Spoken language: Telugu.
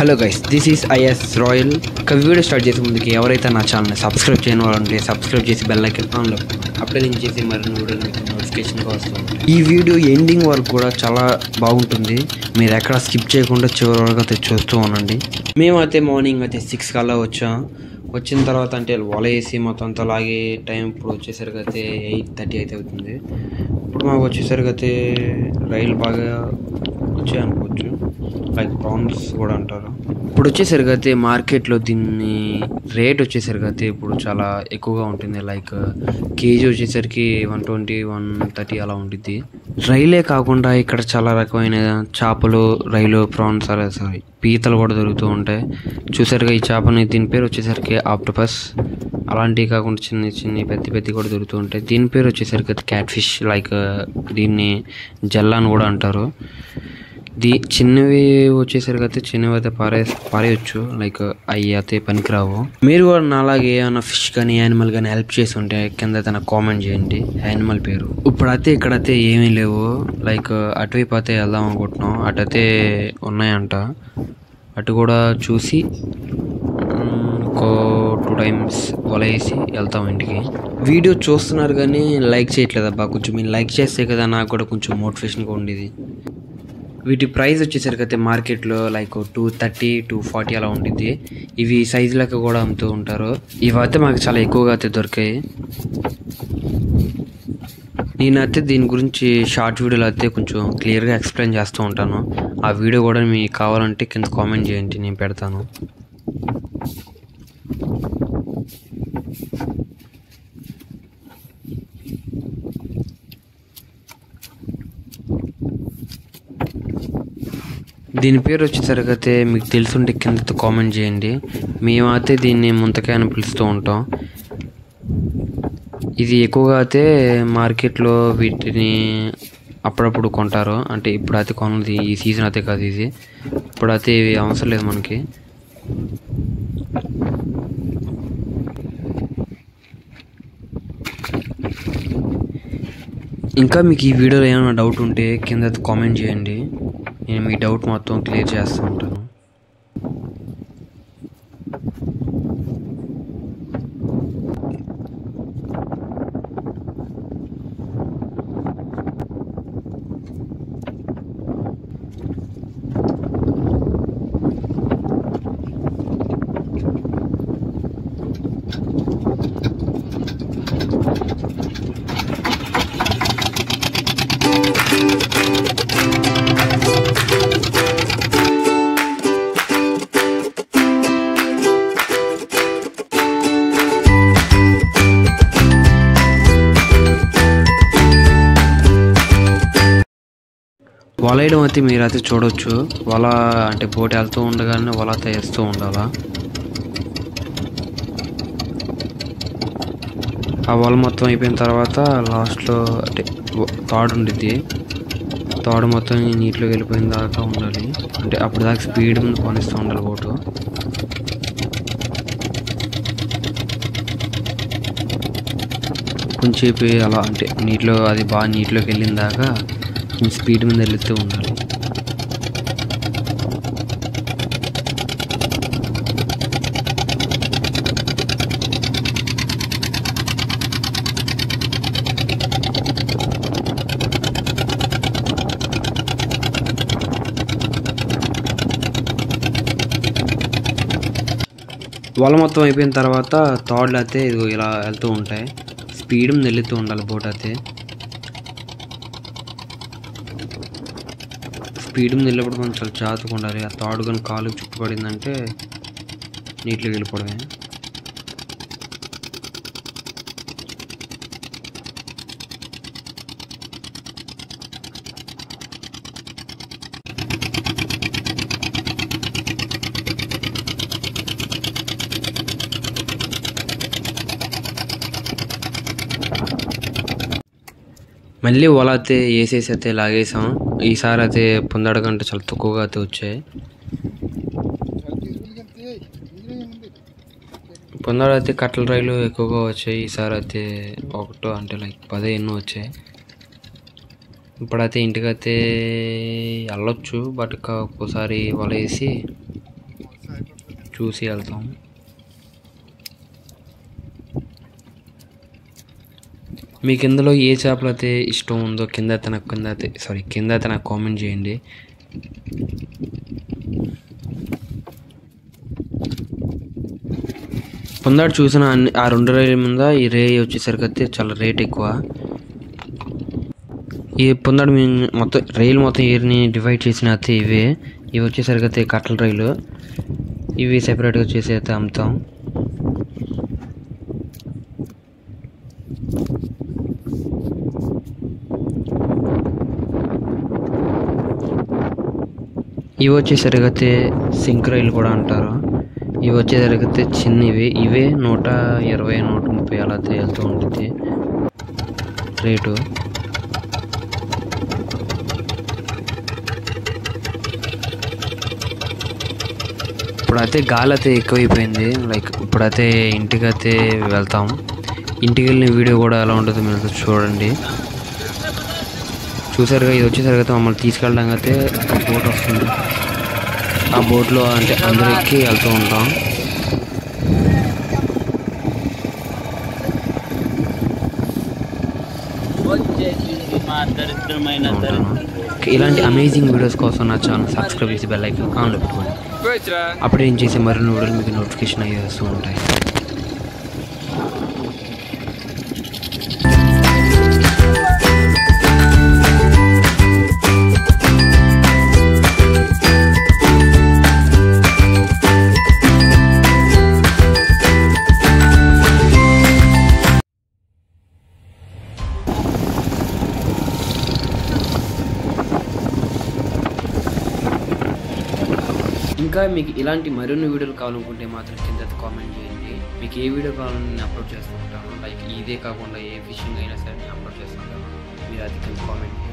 hello guys this is IS royal ఒక వీడియో స్టార్ట్ చేసే ముందుకి ఎవరైతే నా ఛానల్ని సబ్స్క్రైబ్ చేయని వాళ్ళు ఉంటే సబ్స్క్రైబ్ చేసి బెల్ ఐకన్ ఆన్లో అప్పుడే నేను చేసే మరిన్ని వీడియోలు మీకు నోటిఫికేషన్గా వస్తుంది ఈ వీడియో ఎండింగ్ వరకు కూడా చాలా బాగుంటుంది మీరు ఎక్కడ స్కిప్ చేయకుండా చివరి వరకు అయితే చూస్తూ ఉండండి మేమైతే మార్నింగ్ అయితే సిక్స్ కల్లా వచ్చాం వచ్చిన తర్వాత అంటే వల వేసి మొత్తం అంతా లాగే టైం ఇప్పుడు వచ్చేసరికి అయితే ఎయిట్ థర్టీ అయితే అవుతుంది ఇప్పుడు మాకు వచ్చేసరికి అయితే రైలు బాగా వచ్చాయి అనుకోవచ్చు లైక్ ప్రాన్స్ కూడా అంటారు ఇప్పుడు వచ్చేసరికి అయితే మార్కెట్లో దీన్ని రేట్ వచ్చేసరికి అయితే ఇప్పుడు చాలా ఎక్కువగా ఉంటుంది లైక్ కేజీ వచ్చేసరికి వన్ ట్వంటీ వన్ థర్టీ అలా ఉంటుంది రైలే కాకుండా ఇక్కడ చాలా రకమైన చేపలు రైలు ప్రాన్స్ అలా సారీ పీతలు కూడా దొరుకుతూ ఉంటాయి చూసారుగా ఈ చేపని దీని పేరు వచ్చేసరికి ఆక్టోపస్ అలాంటివి కాకుండా చిన్న చిన్న పెద్ద పెద్ద కూడా దొరుకుతూ ఉంటాయి దీని పేరు వచ్చేసరికి క్యాట్ ఫిష్ లైక్ దీన్ని జల్లా అని కూడా అంటారు దీ చిన్నవి వచ్చేసరికి అయితే చిన్నవి అయితే పారే పారేయచ్చు లైక్ అవి అయితే పనికిరావు మీరు కూడా నాలాగే ఏమైనా ఫిష్ కానీ యానిమల్ కానీ హెల్ప్ చేసి ఉంటే కింద అయితే నాకు కామెంట్ చేయండి యానిమల్ పేరు ఇప్పుడైతే ఇక్కడైతే ఏమీ లేవు లైక్ అటువైపు అయితే వెళ్దాం అనుకుంటున్నాం అటైతే ఉన్నాయంట అటు కూడా చూసి మ్, ఒక టూ టైమ్స్ వల వేసి వెళ్తాం ఇంటికి వీడియో చూస్తున్నారు కానీ లైక్ చేయట్లేదు అబ్బా కొంచెం మీరు లైక్ చేస్తే కదా నాకు కూడా కొంచెం మోటివేషన్గా ఉండేది వీటి ప్రైస్ వచ్చేసరికి అయితే మార్కెట్లో like two thirty two forty అలా ఉంటుంది ఇవి సైజు లెక్క కూడా అమ్ముతూ ఉంటారు ఇవైతే మాకు చాలా ఎక్కువగా అయితే దొరికాయి నేనైతే దీని గురించి షార్ట్ వీడియోలో అయితే కొంచెం క్లియర్గా ఎక్స్ప్లెయిన్ చేస్తూ ఉంటాను ఆ వీడియో కూడా మీకు కావాలంటే కింద కామెంట్ చేయండి నేను పెడతాను దీని పేరు వచ్చేసరికి అయితే మీకు తెలుసుంటే కింద కామెంట్ చేయండి మేమైతే దీన్ని ముంతకాయ అని పిలుస్తూ ఉంటాం ఇది ఎక్కువగా అయితే మార్కెట్లో వీటిని అప్పుడప్పుడు కొంటారు అంటే ఇప్పుడైతే కొన్నది ఈ సీజన్ అయితే కాదు ఇది ఇప్పుడైతే ఇవి అవసరం లేదు మనకి ఇంకా మీకు ఈ వీడియోలో ఏమైనా డౌట్ ఉంటే కింద కామెంట్ చేయండి నేను మీ డౌట్ మొత్తం క్లియర్ చేస్తూ ఉంటాను వల వేయడం అయితే మీరైతే చూడొచ్చు వల అంటే బోట్ వెళ్తూ ఉండగానే వల అయితే వేస్తూ ఉండాలా ఆ వల మొత్తం అయిపోయిన తర్వాత లాస్ట్లో అంటే వ- తాడు ఉండిద్ది తాడు మొత్తం ఈ నీటిలోకి వెళ్ళిపోయిన దాకా ఉండాలి అంటే అప్పుడు దాకా స్పీడ్ ముందు కొనిస్తూ ఉండాలి బోటు కొంచెంసేపు అలా అంటే నీటిలో అది బాగా నీటిలోకి వెళ్ళిన దాకా కొంచెం స్పీడ్ మీద వెళుతూ ఉండాలి వల మొత్తం అయిపోయిన తర్వాత తాడులు అయితే ఇదిగో ఇలా వెళ్తూ ఉంటాయి స్పీడ్ మీద వెళ్తూ ఉండాలి బోట్ అయితే స్పీడ్ మీద వెళ్ళినప్పుడు మనం చాలా జాగ్రత్తగా ఉండాలి ఆ తాడు కానీ కాలు చుట్టుపడిందంటే నీటిలోకి వెళ్ళిపోవడమే మళ్ళీ వల అయితే వేసేసి అయితే లాగేసాం ఈసారి అయితే పొందడ కంటే చాలా తక్కువగా అయితే వచ్చాయి పొందడ అయితే కట్టల రైలు ఎక్కువగా వచ్చాయి ఈసారి అయితే ఒకటో అంటే లైక్ పదే ఎన్నో వచ్చాయి ఇప్పుడైతే ఇంటికైతే వెళ్ళొచ్చు బట్ ఒక్కోసారి వల వేసి చూసి వెళ్తాం మీకు ఇందులో ఏ చేపలు అయితే ఇష్టం ఉందో కింద తన కింద అయితే సారీ కింద అయితే నాకు కామెంట్ చేయండి పొందాడు చూసిన అన్ని ఆ రెండు రైలు మీద ఈ రే వచ్చేసరికి అయితే చాలా రేట్ ఎక్కువ ఈ పొందాడు మీ- మొత్తం రైలు మొత్తం ఏరిని డివైడ్ చేసిన అయితే ఇవే ఇవి వచ్చేసరికి అయితే కట్టల రైలు ఇవి సెపరేట్గా చేసి అయితే అమ్ముతాం ఇవి వచ్చేసరికి అయితే సింక్ రైలు కూడా అంటారు ఇవి వచ్చేసరికి అయితే చిన్నవి ఇవే నూట ఇరవై నూట ముప్పై అలా అయితే వెళ్తూ ఉంటుంది రేటు ఇప్పుడైతే గాలి అయితే ఎక్కువైపోయింది లైక్ ఇప్పుడైతే ఇంటికి అయితే వెళ్తాం ఇంటికి వెళ్ళిన వీడియో కూడా ఎలా ఉంటుందో మీరు చూడండి చూసారుగా ఇది వచ్చేసరికి అయితే మమ్మల్ని తీసుకెళ్ళడానికి అయితే ఒక బోట్ వస్తుంది ఆ బోట్లో అంటే అందరూ ఎక్కి వెళ్తూ ఉంటాం వచ్చేసింది మా దరిద్రమైన ఉంటాను దరిద్రం ఇలాంటి అమేజింగ్ వీడియోస్ కోసం నా ఛానల్ సబ్స్క్రైబ్ చేసి బెల్ ఐకాన్ ఆన్లో పెట్టుకోండి అప్పుడే నేను చేసే మరిన్ని వీడియోలు మీకు నోటిఫికేషన్ అయ్యి వస్తూ ఉంటాయి ఇంకా మీకు ఇలాంటి మరిన్ని వీడియోలు కావాలనుకుంటే మాత్రం కింద కామెంట్ చేయండి మీకు ఏ వీడియో కావాలని నేను అప్లోడ్ చేస్తూ ఉంటాను లైక్ ఇదే కాకుండా ఏ ఫిషింగ్ అయినా సరే నేను అప్లోడ్ చేస్తూ ఉంటాను మీరు అది కింద కామెంట్